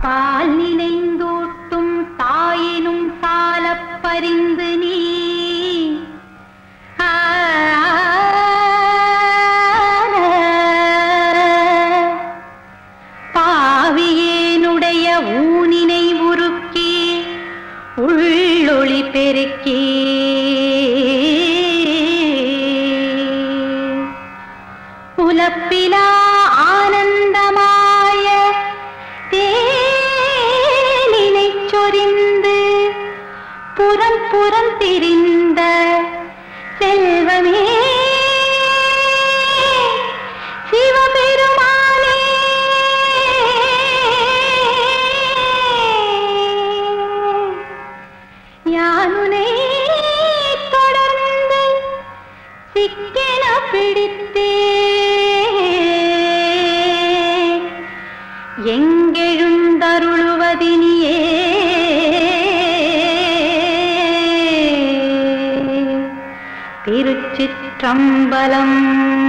பால் நினைந்தூட்டும் தாயினும் சாலப் பரிந்து நீ ஆ, பாவியேனுடைய ஊனினை உருக்கி உள்ளொளி பெருக்கி உலப்பிலா ஆனந்தமாய தேனினைச் சொரிந்து புறம் புறம் திரிந்த செல்வமே சிவபெருமானே யானுனை தொடர்ந்து சிக்கென பிடித்தே எங்கெழுந்தருளுவதினியே திருச்சிற்றம்பலம்